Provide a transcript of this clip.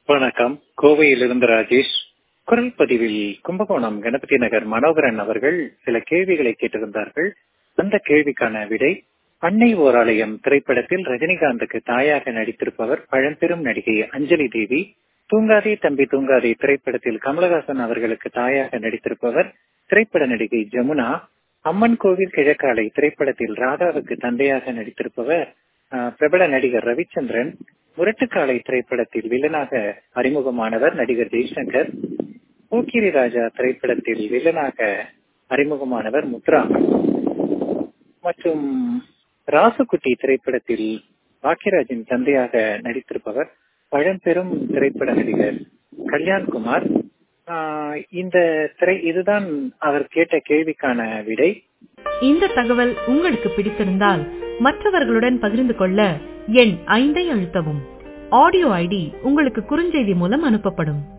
வணக்கம் கோவையிலிருந்து ராஜேஷ் குரல் பதிவில் கும்பகோணம் கணபதி நகர் மனோகரன் அவர்கள் சில கேள்விகளை கேட்டிருந்தார்கள் அந்த கேள்விக்கான விடை அன்னை ஓராலயம் திரைப்படத்தில் ரஜினிகாந்துக்கு தாயாக நடித்திருப்பவர் பழம்பெரும் நடிகை அஞ்சலி தேவி தூங்காதே தம்பி தூங்காதே திரைப்படத்தில் கமலஹாசன் அவர்களுக்கு தாயாக நடித்திருப்பவர் திரைப்பட நடிகை ஜமுனா அம்மன் கோவில் கிழக்காலை திரைப்படத்தில் ராதாவுக்கு தந்தையாக நடித்திருப்பவர் அஹ், பிரபல நடிகர் ரவிச்சந்திரன் முரட்டுக்காலை திரைப்படத்தில் வில்லனாக அறிமுகமானவர் நடிகர் ஜெய்சங்கர் போக்கிரி ராஜா திரைப்படத்தில் வில்லனாக அறிமுகமானவர் முத்துராமன் மற்றும் ராசுகுட்டி திரைப்படத்தில் பாக்கியராஜின் தந்தையாக நடித்திருப்பவர் பழம்பெரும் திரைப்பட நடிகர் கல்யாண்குமார் ஆஹ் இந்த திரை இதுதான் அவர் கேட்ட கேள்விக்கான விடை இந்த தகவல் உங்களுக்கு பிடித்திருந்தால் மற்றவர்களுடன் பகிர்ந்து கொள்ள எண் ஐந்தை அழுத்தவும் ஆடியோ ஐடி உங்களுக்கு குறுஞ்செய்தி மூலம் அனுப்பப்படும்